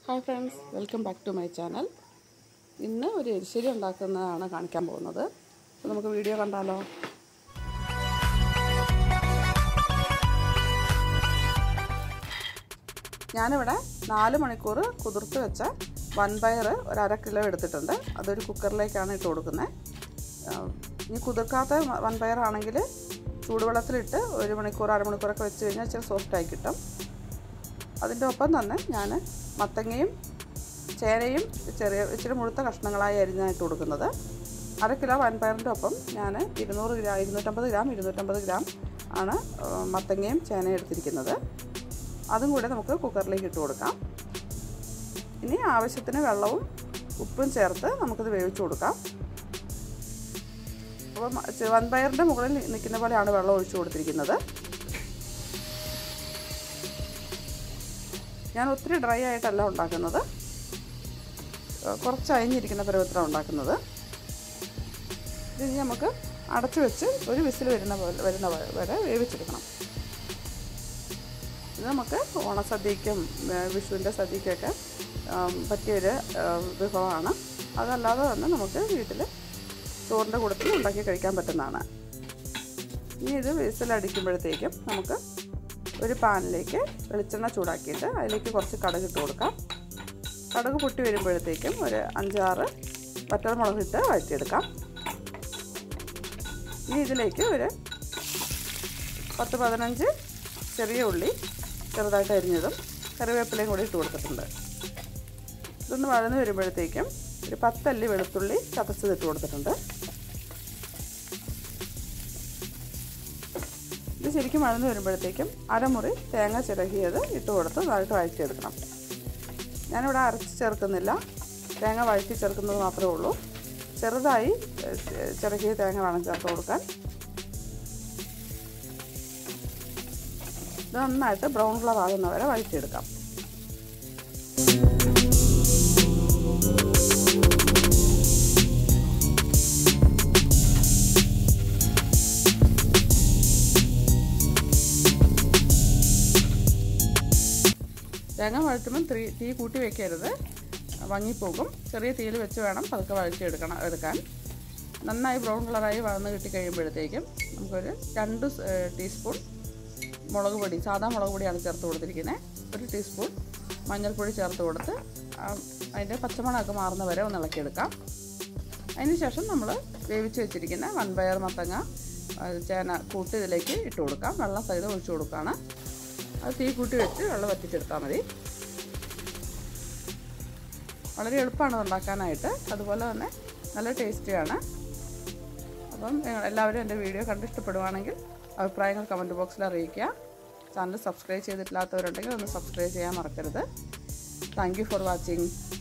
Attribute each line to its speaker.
Speaker 1: hi friends welcome back to my channel ഇന്ന് ഒരു എരിശ്ശേരി ഉണ്ടാക്കുന്നതാണ് കാണിക്കാൻ പോകുന്നത് അപ്പോൾ നമുക്ക് വീഡിയോ കണ്ടാലോ ഞാനിവിടെ നാല് മണിക്കൂർ കുതിർത്ത് വെച്ച വൻപയർ ഒരു അര കിലോ എടുത്തിട്ടുണ്ട് അതൊരു കുക്കറിലേക്കാണ് ഇട്ട് കൊടുക്കുന്നത് ഇനി കുതിർക്കാത്ത വൻപയറാണെങ്കിൽ ചൂടുവെള്ളത്തിലിട്ട് ഒരു മണിക്കൂർ അരമണിക്കൂറൊക്കെ വെച്ച് കഴിഞ്ഞാൽ ഇച്ചിരി സോഫ്റ്റായി കിട്ടും അതിൻ്റെ ഒപ്പം തന്നെ ഞാൻ മത്തങ്ങയും ചേനയും ചെറിയ ഇച്ചിരി മുഴുത്ത കഷ്ണങ്ങളായി അരിഞ്ഞായിട്ട് കൊടുക്കുന്നത് അര കിലോ വൻപയറിൻ്റെ ഒപ്പം ഞാൻ ഇരുന്നൂറ് ഗ്രാം ഇരുന്നൂറ്റമ്പത് ഗ്രാം ഇരുന്നൂറ്റമ്പത് ഗ്രാം ആണ് മത്തങ്ങയും ചേനയും എടുത്തിരിക്കുന്നത് അതും കൂടെ നമുക്ക് കുക്കറിലേക്ക് ഇട്ട് കൊടുക്കാം ഇനി ആവശ്യത്തിന് വെള്ളവും ഉപ്പും ചേർത്ത് നമുക്കിത് വേവിച്ച് കൊടുക്കാം അപ്പം വൻപയറിൻ്റെ മുകളിൽ നിൽക്കുന്ന പോലെയാണ് വെള്ളം ഒഴിച്ചു കൊടുത്തിരിക്കുന്നത് ഞാൻ ഒത്തിരി ഡ്രൈ ആയിട്ടല്ല ഉണ്ടാക്കുന്നത് കുറച്ച് അയഞ്ഞിരിക്കുന്ന പരുവത്തിലാണ് ഉണ്ടാക്കുന്നത് ഇത് നമുക്ക് അടച്ചു വെച്ച് ഒരു വിസിൽ വരുന്ന പോലെ വരുന്ന വരെ വേവിച്ചെടുക്കണം ഇത് നമുക്ക് ഓണസദ്യക്കും വിഷുവിൻ്റെ സദ്യക്കൊക്കെ പറ്റിയൊരു വിഭവമാണ് അതല്ലാതെ തന്നെ നമുക്ക് വീട്ടിൽ ചോറിൻ്റെ കൂടത്തിൽ ഉണ്ടാക്കി കഴിക്കാൻ പറ്റുന്നതാണ് ഇനി ഇത് വിസിലടിക്കുമ്പോഴത്തേക്കും നമുക്ക് ഒരു പാനിലേക്ക് വെളിച്ചെണ്ണ ചൂടാക്കിയിട്ട് അതിലേക്ക് കുറച്ച് കടുക് ഇട്ട് കൊടുക്കാം കടുക് പൊട്ടി വരുമ്പോഴത്തേക്കും ഒരു അഞ്ചാറ് വറ്റൽമുളക് ഇട്ട് വഴറ്റിയെടുക്കാം ഇനി ഇതിലേക്ക് ഒരു പത്ത് പതിനഞ്ച് ചെറിയ ഉള്ളി ചെറുതായിട്ട് അരിഞ്ഞതും കറിവേപ്പിലയും കൂടി ഇട്ട് കൊടുത്തിട്ടുണ്ട് ഇതൊന്ന് വഴന്ന് വരുമ്പോഴത്തേക്കും ഒരു പത്തല്ലി വെളുത്തുള്ളി ചതച്ചത് ഇട്ട് കൊടുത്തിട്ടുണ്ട് ഇത് ശരിക്കും വഴന്ന് വരുമ്പോഴത്തേക്കും അരമുറി തേങ്ങ ചിരകിയത് ഇട്ട് കൊടുത്ത് നന്നായിട്ട് വഴറ്റിയെടുക്കണം ഞാനിവിടെ അരച്ച് ചേർക്കുന്നില്ല തേങ്ങ വഴറ്റി ചേർക്കുന്നത് മാത്രമേ ഉള്ളൂ ചെറുതായി ചിരകിയ തേങ്ങ വേണം ചേർത്ത് കൊടുക്കാൻ ഇത് നന്നായിട്ട് ബ്രൗൺ കളർ ആകുന്ന വരെ വഴറ്റിയെടുക്കാം തേങ്ങ വഴറ്റുമ്പം തീ തീ കൂട്ടി വെക്കരുത് വങ്ങിപ്പോകും ചെറിയ തീയിൽ വെച്ച് വേണം പതുക്കെ വഴറ്റിയെടുക്കണം എടുക്കാൻ നന്നായി ബ്രൗൺ കളറായി വഴന്ന് കിട്ടി കഴിയുമ്പോഴത്തേക്കും നമുക്കൊരു രണ്ട് ടീസ്പൂൺ മുളക് പൊടി സാധാ മുളക് പൊടിയാണ് ചേർത്ത് കൊടുത്തിരിക്കുന്നത് ഒരു ടീസ്പൂൺ മഞ്ഞൾപ്പൊടി ചേർത്ത് കൊടുത്ത് അതിൻ്റെ പച്ചമണമൊക്കെ മാറുന്ന വരെ ഒന്ന് ഇളക്കിയെടുക്കാം അതിനുശേഷം നമ്മൾ വേവിച്ച് വെച്ചിരിക്കുന്ന വൻപയർ മത്തങ്ങ ചേന കൂട്ട് ഇതിലേക്ക് ഇട്ട് കൊടുക്കാം വെള്ളം സഹിതം ഒഴിച്ചു കൊടുക്കുകയാണ് അത് തീ കൂട്ടി വെച്ച് വെള്ളം വറ്റിച്ചെടുത്താൽ മതി വളരെ എളുപ്പമാണ് ഉണ്ടാക്കാനായിട്ട് അതുപോലെ തന്നെ നല്ല ടേസ്റ്റിയാണ് അപ്പം എല്ലാവരും എൻ്റെ വീഡിയോ കണ്ടിഷ്ടപ്പെടുവാണെങ്കിൽ അഭിപ്രായങ്ങൾ കമൻറ്റ് ബോക്സിൽ അറിയിക്കുക ചാനൽ സബ്സ്ക്രൈബ് ചെയ്തിട്ടില്ലാത്തവരുണ്ടെങ്കിൽ ഒന്ന് സബ്സ്ക്രൈബ് ചെയ്യാൻ മറക്കരുത് താങ്ക് ഫോർ വാച്ചിങ്